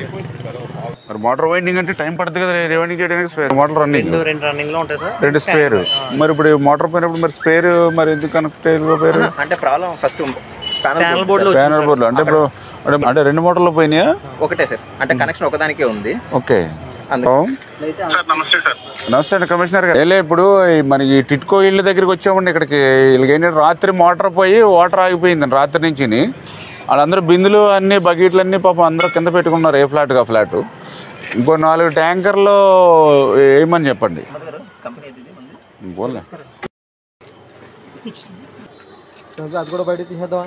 మరి motor winding అంటే time పడుతుంది కదా రివైండింగ్ చేయడానికి స్పేర్ మోటార్ రన్నింగ్ రెండు రెండు రన్నింగ్ లో ఉంటుంది సార్ రెండు స్పేర్ మరి ఇప్పుడు ఈ మోటార్ పోయినప్పుడు మరి స్పేర్ మరి ఎందుకు కనెక్ట్ పేరు అంటే ప్రాబ్లం ఫస్ట్ ప్యానల్ బోర్డ్ లో ప్యానల్ బోర్డులో అంటే ఇప్పుడు అంటే- అంటే రెండు మోటార్లు పోయినాయా ఒకటే సార్ అంటే కనెక్షన్ ఒకదానికే ఉంది ఓకే అందుకు నమస్తే అండి కమిషనర్ గారు ఏలే ఇప్పుడు ఈ మన ఈ టిట్కో ఇళ్ళ దగ్గరికి వచ్చామండి ఇక్కడికి వీళ్ళకి ఏంటంటే రాత్రి మోటార్ పోయి వాటర్ ఆగిపోయిందండి రాత్రి నుంచి వాళ్ళందరూ బిందులు అన్ని బకెట్లు అన్ని పాపం అందరూ కింద పెట్టుకున్నారు ఏ ఫ్లాట్ గా ఫ్లాట్ ఇంకో నాలుగు ట్యాంకర్లు వేయమని చెప్పండి పోలే అది కూడా బయట తీసేద్దామా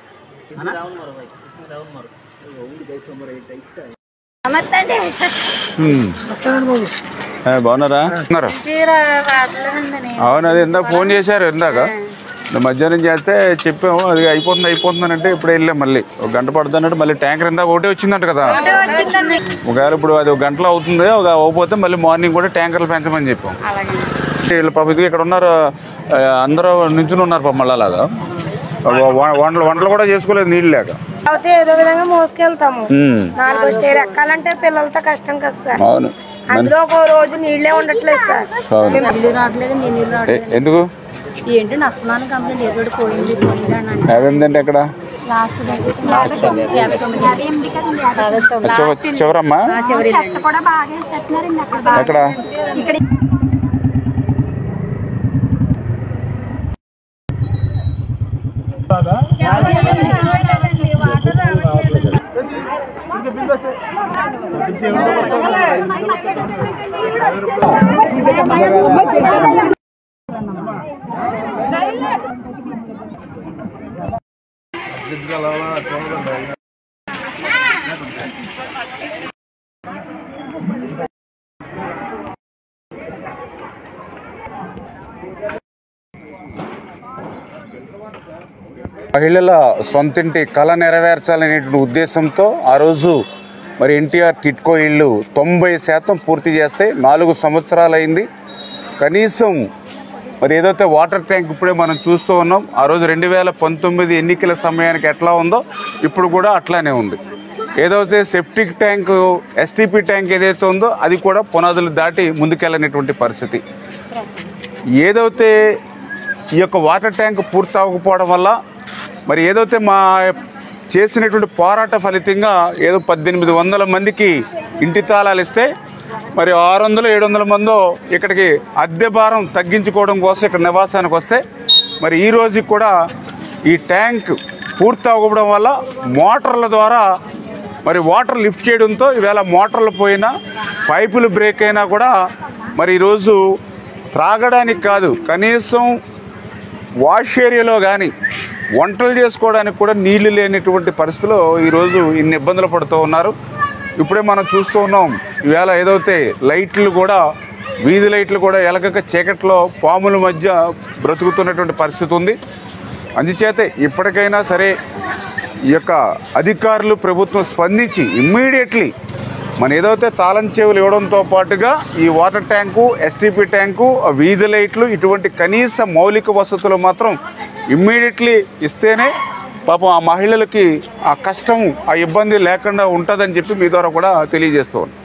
నమస్తే అండి హ్మ్. ఏ, బాగున్నారా ఉన్నారు. చీర రావట్లేదండి అవును అది ఇందాక ఫోన్ చేశారు ఇందాక మధ్యాహ్నం చేస్తే చెప్పాము అది అయిపోతుంది అయిపోతుంది అంటే ఇప్పుడు వెళ్ళాం మళ్ళీ ఒక గంట పడుతున్నట్టు మళ్ళీ ట్యాంకర్ ఇందాక ఒకటే వచ్చిందంట కదా వచ్చిందండి ఒకవేళ ఇప్పుడు అది ఒక గంటలో అవుతుంది ఒక అవ్వకపోతే మళ్ళీ మార్నింగ్ కూడా ట్యాంకర్లు పెంచమని చెప్పాం అలాగే వీళ్ళు పాప ఇది ఇక్కడ ఉన్నారు ఆ, అందరూ నించుని ఉన్నారు పాప మళ్ళీ అలాగా వ- వంటలు వంటలు కూడా చేసుకోలేదు నీళ్ళు లేక అయితే ఏదో విధంగా మోసుకెళ్తాము ఉమ్, నాలుగో స్టేర్ ఎక్కాలంటే పిల్లలతో కష్టం కదా సార్ అవును అందులో ఒక రోజు నీళ్ళే ఉండట్లేదు సార్ అవును నీళ్ళు రావట్లేదు మీ నీళ్ళు ఏ- ఎందుకు ఏంటి నష్టమాన కంప్లైంట్ ఏదో పోయింది పోయింది అని అంటే యాభై ఎనిమిది అంటే ఎక్కడ లాస్ట్ యాభై తొమ్మిది యాభై తొమ్మిది యాభై ఎనిమిది కదండి యాభై తొమ్మిది చివ- చివరమ్మా చెత్త కూడా బాగా వేసేస్తున్నారండి అక్కడ బాగా. ఎక్కడ ఇక్కడ మహిళల సొంతింటి కళ నెరవేర్చాలనేటువంటి ఉద్దేశంతో ఆ రోజు మరి ఎన్టీఆర్ టిట్కో ఇళ్ళు తొంభై శాతం పూర్తి చేస్తే నాలుగు సంవత్సరాలు అయింది కనీసం మరి ఏదైతే వాటర్ ట్యాంక్ ఇప్పుడే మనం చూస్తూ ఉన్నాం ఆ రోజు రెండు వేల పంతొమ్మిది ఎన్నికల సమయానికి ఎట్లా ఉందో ఇప్పుడు కూడా అట్లానే ఉంది ఏదైతే సెప్టిక్ ట్యాంక్ ఎస్టీపీ ట్యాంక్ ఏదైతే ఉందో అది కూడా పునాదులు దాటి ముందుకెళ్ళనటువంటి పరిస్థితి ఏదైతే ఈ యొక్క వాటర్ ట్యాంక్ పూర్తి అవ్వకపోవడం వల్ల మరి ఏదైతే మా చేసినటువంటి పోరాట ఫలితంగా ఏదో పద్దెనిమిది వందల మందికి ఇంటి తాళాలు ఇస్తే మరి ఆరు వందలు ఏడు వందల మందో ఇక్కడికి అద్దె భారం తగ్గించుకోవడం కోసం ఇక్కడ నివాసానికి వస్తే మరి ఈ రోజుకి కూడా ఈ ట్యాంక్ పూర్తి అవ్వకపోవడం వల్ల మోటార్ల ద్వారా మరి వాటర్ లిఫ్ట్ చేయడంతో ఈవేళ మోటార్లు పోయినా పైపులు బ్రేక్ అయినా కూడా మరి ఈరోజు త్రాగడానికి కాదు కనీసం వాష్ ఏరియాలో కానీ వంటలు చేసుకోవడానికి కూడా నీళ్లు లేనటువంటి పరిస్థితిలో ఈరోజు ఇన్ని ఇబ్బందులు పడుతూ ఉన్నారు ఇప్పుడే మనం చూస్తూ ఉన్నాం ఈవేళ ఏదైతే లైట్లు కూడా వీధి లైట్లు కూడా ఎలగక చీకట్లో పాముల మధ్య బ్రతుకుతున్నటువంటి పరిస్థితి ఉంది అందుచేత ఇప్పటికైనా సరే ఈ యొక్క అధికారులు ప్రభుత్వం స్పందించి ఇమ్మీడియట్లీ మన ఏదైతే తాళం చెవులు ఇవ్వడంతో పాటుగా ఈ వాటర్ ట్యాంకు ఎస్టీపీ ట్యాంకు ఆ వీధి లైట్లు ఇటువంటి కనీస మౌలిక వసతులు మాత్రం ఇమ్మీడియట్లీ ఇస్తేనే పాపం ఆ మహిళలకి ఆ కష్టం ఆ ఇబ్బంది లేకుండా ఉంటుందని చెప్పి మీ ద్వారా కూడా తెలియజేస్తూ ఉన్నాను